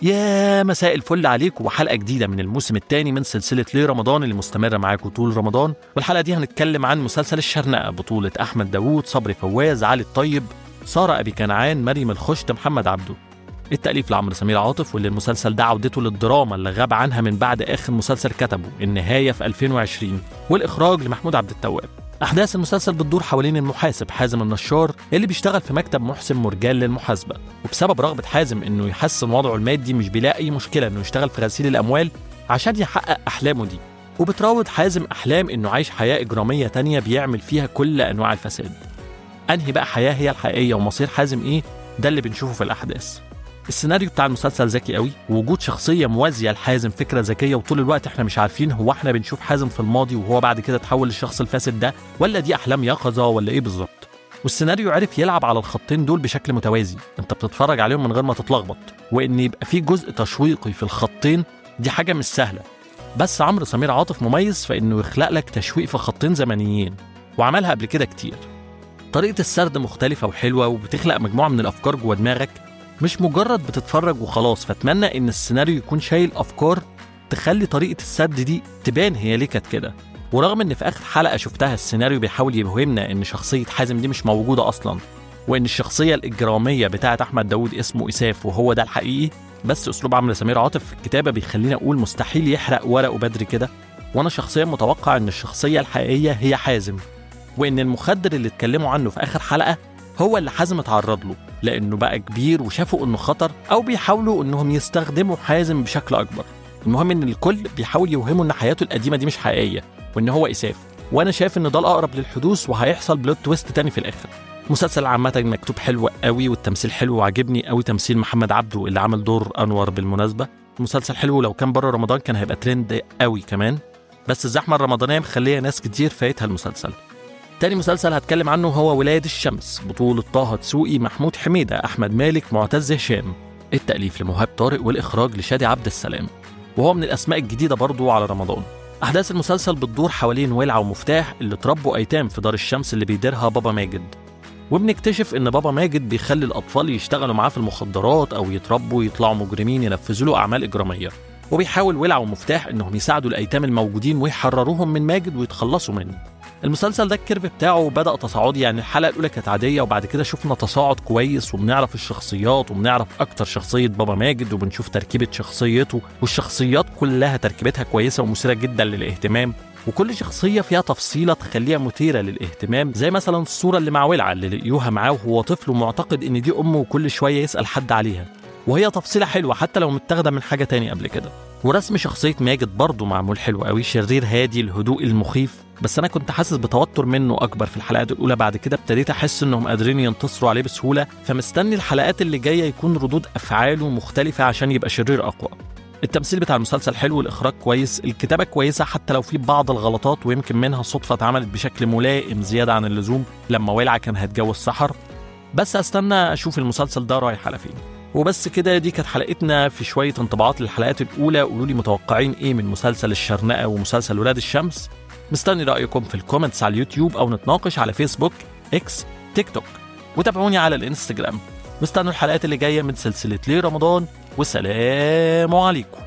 يا مساء الفل عليكم وحلقة جديدة من الموسم الثاني من سلسلة ليه رمضان اللي مستمرة معاكم طول رمضان والحلقة دي هنتكلم عن مسلسل الشرنقة بطولة أحمد داوود صبري فواز علي الطيب سارة أبي كنعان مريم الخشت محمد عبده التأليف لعمرو سمير عاطف واللي المسلسل ده عودته للدراما اللي غاب عنها من بعد آخر مسلسل كتبه النهاية في 2020 والإخراج لمحمود عبد التواب أحداث المسلسل بتدور حوالين المحاسب حازم النشار اللي بيشتغل في مكتب محسن مرجان للمحاسبة وبسبب رغبة حازم إنه يحسن وضعه المادي مش بيلاقي أي مشكلة إنه يشتغل في غسيل الأموال عشان يحقق أحلامه دي وبتراود حازم أحلام إنه عايش حياة إجرامية تانية بيعمل فيها كل أنواع الفساد أنهي بقى حياة هي الحقيقية ومصير حازم إيه ده اللي بنشوفه في الأحداث السيناريو بتاع المسلسل ذكي قوي ووجود شخصية موازية لحازم فكرة ذكية وطول الوقت احنا مش عارفين هو احنا بنشوف حازم في الماضي وهو بعد كده اتحول للشخص الفاسد ده ولا دي أحلام يقظة ولا إيه بالظبط والسيناريو عرف يلعب على الخطين دول بشكل متوازي انت بتتفرج عليهم من غير ما تتلخبط وان يبقى في جزء تشويقي في الخطين دي حاجة مش سهلة بس عمرو سمير عاطف مميز في انه يخلق لك تشويق في خطين زمنيين وعملها قبل كده كتير طريقة السرد مختلفة وحلوة وبتخلق مجموعة من الأفكار جوه دماغك مش مجرد بتتفرج وخلاص فاتمنى ان السيناريو يكون شايل افكار تخلي طريقه السرد دي تبان هي ليه كانت كده ورغم ان في اخر حلقه شفتها السيناريو بيحاول يوهمنا ان شخصيه حازم دي مش موجوده اصلا وان الشخصيه الاجراميه بتاعه احمد داوود اسمه اساف وهو ده الحقيقي بس اسلوب عمرو سمير عاطف في الكتابه بيخليني اقول مستحيل يحرق ورقه بدري كده وانا شخصيا متوقع ان الشخصيه الحقيقيه هي حازم وان المخدر اللي اتكلموا عنه في اخر حلقه هو اللي حازم اتعرض له لانه بقى كبير وشافوا انه خطر او بيحاولوا انهم يستخدموا حازم بشكل اكبر المهم ان الكل بيحاول يوهموا ان حياته القديمه دي مش حقيقيه وان هو اساف وانا شايف ان ده الاقرب للحدوث وهيحصل بلوت تويست تاني في الاخر مسلسل عامة مكتوب حلو قوي والتمثيل حلو وعجبني قوي تمثيل محمد عبده اللي عمل دور انور بالمناسبة المسلسل حلو لو كان بره رمضان كان هيبقى ترند قوي كمان بس الزحمة الرمضانية مخلية ناس كتير فايتها المسلسل تاني مسلسل هتكلم عنه هو ولاد الشمس بطولة طه دسوقي محمود حميدة أحمد مالك معتز هشام التأليف لمهاب طارق والإخراج لشادي عبد السلام وهو من الأسماء الجديدة برضو على رمضان أحداث المسلسل بتدور حوالين ولعة ومفتاح اللي اتربوا أيتام في دار الشمس اللي بيديرها بابا ماجد وبنكتشف إن بابا ماجد بيخلي الأطفال يشتغلوا معاه في المخدرات أو يتربوا يطلعوا مجرمين ينفذوا له أعمال إجرامية وبيحاول ولع ومفتاح إنهم يساعدوا الأيتام الموجودين ويحرروهم من ماجد ويتخلصوا منه المسلسل ده الكيرف بتاعه بدأ تصاعدي يعني الحلقة الأولى كانت عادية وبعد كده شفنا تصاعد كويس وبنعرف الشخصيات وبنعرف أكتر شخصية بابا ماجد وبنشوف تركيبة شخصيته والشخصيات كلها تركيبتها كويسة ومثيرة جدا للاهتمام وكل شخصية فيها تفصيلة تخليها مثيرة للاهتمام زي مثلا الصورة اللي مع ولعة اللي لقيوها معاه وهو طفل ومعتقد إن دي أمه وكل شوية يسأل حد عليها وهي تفصيلة حلوة حتى لو متاخدة من حاجة تاني قبل كده ورسم شخصية ماجد برضه معمول حلو قوي شرير هادي الهدوء المخيف بس انا كنت حاسس بتوتر منه اكبر في الحلقات الاولى بعد كده ابتديت احس انهم قادرين ينتصروا عليه بسهوله فمستني الحلقات اللي جايه يكون ردود افعاله مختلفه عشان يبقى شرير اقوى التمثيل بتاع المسلسل حلو الاخراج كويس الكتابه كويسه حتى لو في بعض الغلطات ويمكن منها صدفه اتعملت بشكل ملائم زياده عن اللزوم لما ولعه كان هيتجوز سحر بس استنى اشوف المسلسل ده رايح على فين وبس كده دي كانت حلقتنا في شويه انطباعات للحلقات الاولى قولوا لي متوقعين ايه من مسلسل الشرنقه ومسلسل ولاد الشمس مستني رايكم في الكومنتس على اليوتيوب او نتناقش على فيسبوك اكس تيك توك وتابعوني على الانستجرام مستنوا الحلقات اللي جايه من سلسله ليه رمضان والسلام عليكم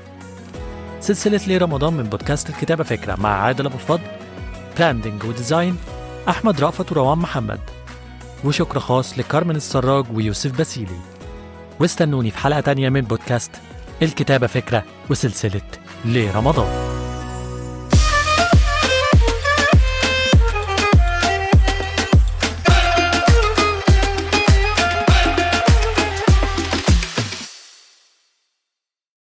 سلسلة ليه رمضان من بودكاست الكتابة فكرة مع عادل أبو الفضل براندنج وديزاين أحمد رأفت وروان محمد وشكر خاص لكارمن السراج ويوسف باسيلي واستنوني في حلقة تانية من بودكاست الكتابة فكرة وسلسلة ليه رمضان